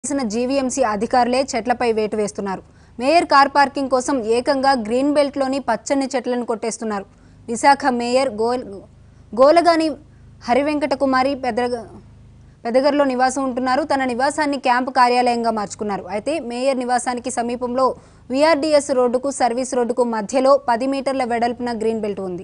చేసిన జీవీఎంసీ అధికారులే చెట్లపై వేటు వేస్తున్నారు మేయర్ కార్ పార్కింగ్ కోసం ఏకంగా గ్రీన్ బెల్ట్లోని పచ్చని చెట్లను కొట్టేస్తున్నారు విశాఖ మేయర్ గోల్ గోలగాని హరివెంకట కుమారి పెద్ద పెదగర్లో నివాసం ఉంటున్నారు తన నివాసాన్ని క్యాంపు కార్యాలయంగా మార్చుకున్నారు అయితే మేయర్ నివాసానికి సమీపంలో విఆర్డీఎస్ రోడ్డుకు సర్వీస్ రోడ్డుకు మధ్యలో పది మీటర్ల వెడల్పున గ్రీన్ బెల్ట్ ఉంది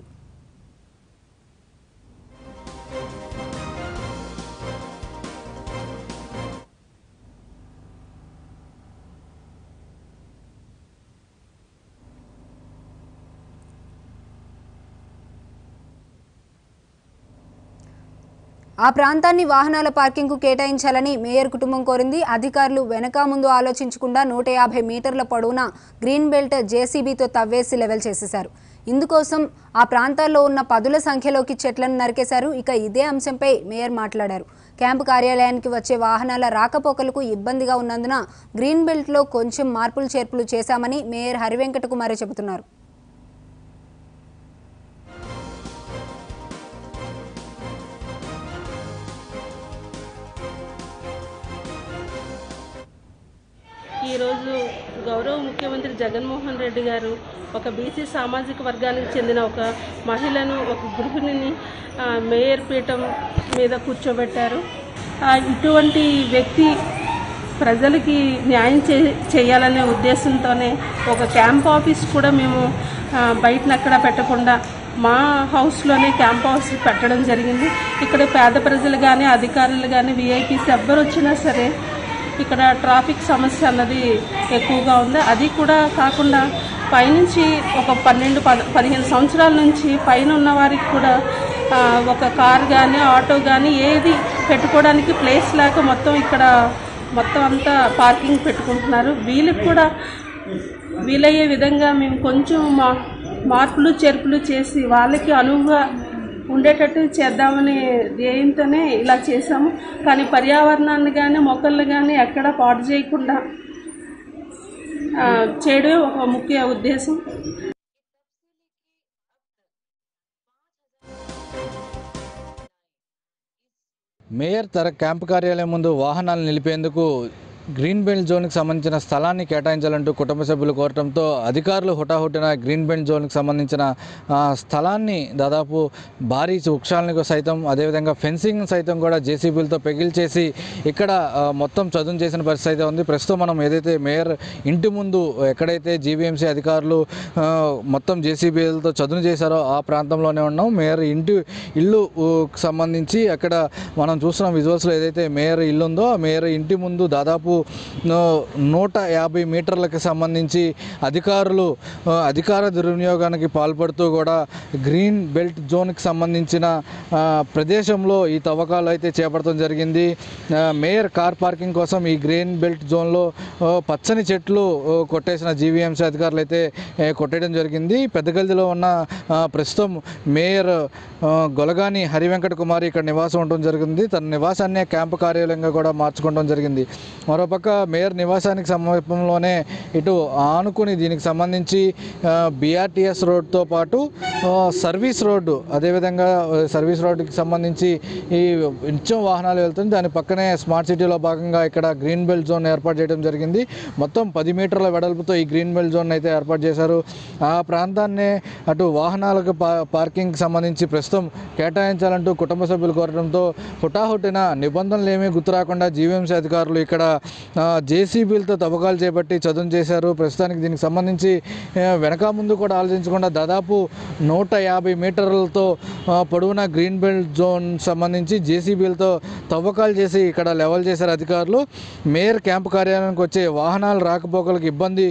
ఆ ప్రాంతాన్ని వాహనాల పార్కింగ్కు కేటాయించాలని మేయర్ కుటుంబం కోరింది అధికారులు వెనక ముందు ఆలోచించకుండా నూట యాభై మీటర్ల పొడవున గ్రీన్ బెల్ట్ జేసీబీతో తవ్వేసి లెవెల్ చేసేశారు ఇందుకోసం ఆ ప్రాంతాల్లో ఉన్న పదుల సంఖ్యలోకి చెట్లను నరికేశారు ఇక ఇదే అంశంపై మేయర్ మాట్లాడారు క్యాంపు కార్యాలయానికి వచ్చే వాహనాల రాకపోకలకు ఇబ్బందిగా ఉన్నందున గ్రీన్ బెల్ట్లో కొంచెం మార్పులు చేర్పులు చేశామని మేయర్ హరివెంకట కుమారి చెబుతున్నారు ఈరోజు గౌరవ ముఖ్యమంత్రి జగన్మోహన్ రెడ్డి గారు ఒక బీసీ సామాజిక వర్గానికి చెందిన ఒక మహిళను ఒక గృహిణిని ఆ, మేయర్ పీఠం మీద కూర్చోబెట్టారు ఆ, ఇటువంటి వ్యక్తి ప్రజలకి న్యాయం చే చేయాలనే ఉద్దేశంతోనే ఒక క్యాంప్ ఆఫీస్ కూడా మేము ఆ, బయటనక్కడ పెట్టకుండా మా హౌస్లోనే క్యాంప్ హౌస్ పెట్టడం జరిగింది ఇక్కడ పేద ప్రజలు కానీ అధికారులు కానీ విఐపీస్ ఎవ్వరు వచ్చినా సరే ఇక్కడ ట్రాఫిక్ సమస్య అన్నది ఎక్కువగా ఉంది అది కూడా కాకుండా పైనుంచి ఒక పన్నెండు పద పదిహేను సంవత్సరాల నుంచి పైన ఉన్న వారికి కూడా ఆ, ఒక కార్ కానీ ఆటో కానీ ఏది పెట్టుకోవడానికి ప్లేస్ లేక మొత్తం ఇక్కడ మొత్తం అంతా పార్కింగ్ పెట్టుకుంటున్నారు వీళ్ళకి కూడా వీలయ్యే విధంగా మేము కొంచెం మా మార్పులు చేర్పులు చేసి వాళ్ళకి అనువుగా ఉండేటట్టు చేద్దామని ధ్యేయంతోనే ఇలా చేశాము కానీ పర్యావరణాన్ని కానీ మొక్కల్ని కానీ ఎక్కడా పాడు చేయకుండా ఆ, చేయడమే ఒక ముఖ్య ఉద్దేశం మేయర్ తన క్యాంపు కార్యాలయం ముందు వాహనాలు నిలిపేందుకు గ్రీన్ బెల్ట్ జోన్కి సంబంధించిన స్థలాన్ని కేటాయించాలంటూ కుటుంబ సభ్యులు కోరటంతో అధికారులు హుటాహుటిన గ్రీన్ బెల్ట్ జోన్కి సంబంధించిన ఆ, స్థలాన్ని దాదాపు భారీ వృక్షాలను సైతం అదేవిధంగా ఫెన్సింగ్ సైతం కూడా జేసీబీలతో పెగిల్చేసి ఇక్కడ ఆ, మొత్తం చదును చేసిన పరిస్థితి అయితే ఉంది ప్రస్తుతం మనం ఏదైతే మేయర్ ఇంటి ముందు ఎక్కడైతే జీవీఎంసీ అధికారులు ఆ, మొత్తం జేసీబీలతో చదును చేశారో ఆ ప్రాంతంలోనే ఉన్నాం మేయర్ ఇంటి ఇల్లు ఊ, కు సంబంధించి అక్కడ మనం చూస్తున్నాం విజువల్స్లో ఏదైతే మేయర్ ఇల్లు ఉందో ఆ మేయర్ ఇంటి ముందు దాదాపు నూ- నూట యాభై మీటర్లకు సంబంధించి అధికారులు ఆ, అధికార దుర్వినియోగానికి పాల్పడుతూ కూడా గ్రీన్ బెల్ట్ జోన్కి సంబంధించిన ఆ, ప్రదేశంలో ఈ తవ్వకాలు అయితే చేపడటం జరిగింది ఆ, మేయర్ కార్ పార్కింగ్ కోసం ఈ గ్రీన్ బెల్ట్ జోన్లో ఆ, పచ్చని చెట్లు ఆ, కొట్టేసిన జీవీఎంసీ అధికారులు అయితే ఏ, కొట్టేయడం జరిగింది పెద్దగల్దిలో ఉన్న ఆ, ప్రస్తుతం మేయర్ ఆ, గొలగాని హరివెంకట కుమారి ఇక్కడ నివాసం ఉండడం జరిగింది తన నివాసాన్ని క్యాంపు కార్యాలయంగా కూడా మార్చుకోవడం జరిగింది మరోపక్క మేయర్ నివాసానికి సమీపంలోనే ఇటు ఆనుకుని దీనికి సంబంధించి బీఆర్టీఎస్ రోడ్తో పాటు ఆ, సర్వీస్ రోడ్డు అదేవిధంగా ఆ, సర్వీస్ రోడ్డుకి సంబంధించి ఈ నిత్యం వాహనాలు వెళ్తుంది దాని పక్కనే స్మార్ట్ సిటీలో భాగంగా ఇక్కడ గ్రీన్ బెల్ట్ జోన్ ఏర్పాటు చేయడం జరిగింది మొత్తం పది మీటర్ల వెడల్పుతో ఈ గ్రీన్ బెల్ట్ జోన్ అయితే ఏర్పాటు చేశారు ఆ ప్రాంతాన్నే అటు వాహనాలకు పా పార్కింగ్కి సంబంధించి ప్రస్తుతం కేటాయించాలంటూ కుటుంబ సభ్యులు కోరడంతో హుటాహుటిన నిబంధనలు ఏమీ గుర్తురాకుండా జీవీఎంసీ అధికారులు ఇక్కడ జేసీబీలతో తవ్వకాలు చేపట్టి చదును చేశారు ప్రస్తుతానికి దీనికి సంబంధించి ఆ, వెనక ముందు కూడా ఆలోచించకుండా దాదాపు నూట యాభై మీటర్లతో ఆ, పొడవున గ్రీన్ బెల్ట్ జోన్ సంబంధించి జేసీబీలతో తవ్వకాలు చేసి ఇక్కడ లెవెల్ చేశారు అధికారులు మేయర్ క్యాంపు కార్యాలయానికి వచ్చే వాహనాలు రాకపోకలకు ఇబ్బంది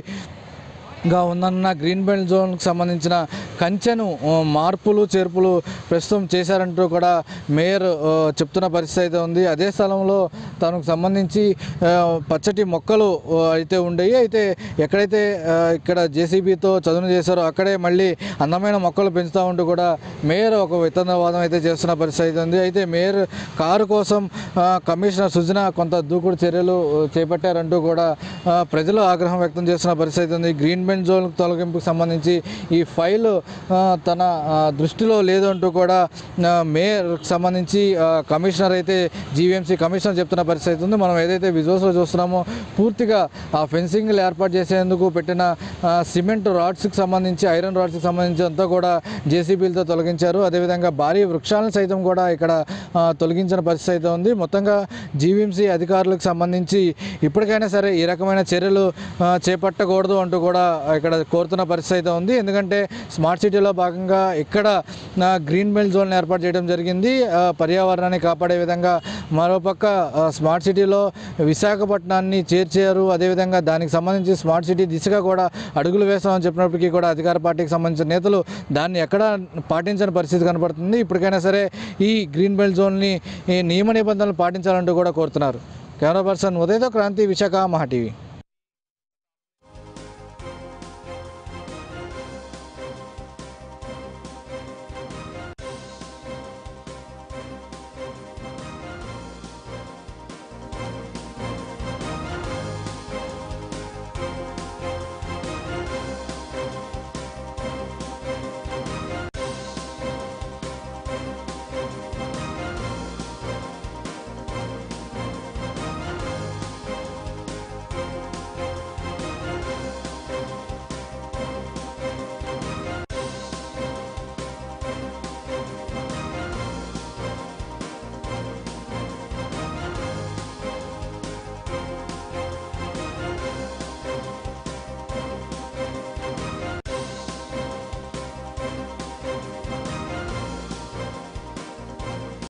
గా ఉందన్న గ్రీన్ బెల్ట్ జోన్కి సంబంధించిన కంచెను ఆ, మార్పులు చేర్పులు ప్రస్తుతం చేశారంటూ కూడా మేయర్ ఆ, చెప్తున్న పరిస్థితి అయితే ఉంది అదే స్థలంలో తనకు సంబంధించి ఆ, పచ్చటి మొక్కలు ఆ, అయితే ఉండేవి అయితే ఎక్కడైతే ఆ, ఇక్కడ జేసీబీతో చదును చేశారో అక్కడే మళ్ళీ అందమైన మొక్కలు పెంచుతూ ఉంటూ కూడా మేయర్ ఒక విత్తనవాదం అయితే చేస్తున్న పరిస్థితి అయితే ఉంది అయితే మేయర్ కారు కోసం ఆ, కమిషనర్ సుజన కొంత దూకుడు చర్యలు ఆ, చేపట్టారంటూ కూడా ఆ, ప్రజలు ఆగ్రహం వ్యక్తం చేస్తున్న పరిస్థితి ఉంది గ్రీన్ బెల్ట్ జోన్ తొలగింపుకు సంబంధించి ఈ ఫైల్ ఆ, తన ఆ, దృష్టిలో లేదు అంటూ కూడా ఆ, మేయర్కి సంబంధించి ఆ, కమిషనర్ అయితే జీవీఎంసీ కమిషనర్ చెప్తున్న పరిస్థితి ఉంది మనం ఏదైతే విజువల్స్లో చూస్తున్నామో పూర్తిగా ఆ ఫెన్సింగ్లు ఏర్పాటు చేసేందుకు పెట్టిన ఆ, సిమెంట్ రాడ్స్కి సంబంధించి ఐరన్ రాడ్స్కి సంబంధించి అంతా కూడా జేసీబీలతో తొలగించారు అదేవిధంగా భారీ వృక్షాలను సైతం కూడా ఇక్కడ ఆ, తొలగించిన పరిస్థితి అయితే ఉంది మొత్తంగా జీవీఎంసీ అధికారులకు సంబంధించి ఇప్పటికైనా సరే ఈ రకమైన చర్యలు ఆ, చేపట్టకూడదు అంటూ కూడా ఇక్కడ కోరుతున్న పరిస్థితి అయితే ఉంది ఎందుకంటే స్మార్ట్ సిటీలో భాగంగా ఇక్కడ ఆ, గ్రీన్ బెల్ట్ జోన్ ఏర్పాటు చేయడం జరిగింది ఆ, పర్యావరణాన్ని కాపాడే విధంగా మరోపక్క ఆ, స్మార్ట్ సిటీలో విశాఖపట్నాన్ని చేర్చారు అదేవిధంగా దానికి సంబంధించి స్మార్ట్ సిటీ దిశగా కూడా అడుగులు వేస్తామని చెప్పినప్పటికీ కూడా అధికార పార్టీకి సంబంధించిన నేతలు దాన్ని ఎక్కడా పాటించని పరిస్థితి కనపడుతుంది ఇప్పటికైనా సరే ఈ గ్రీన్ బెల్ట్ జోన్ని ఈ నియమ నిబంధనలు పాటించాలంటూ కూడా కోరుతున్నారు కెమెరా పర్సన్ ఉదయతో క్రాంతి విశాఖ మహా టీవీ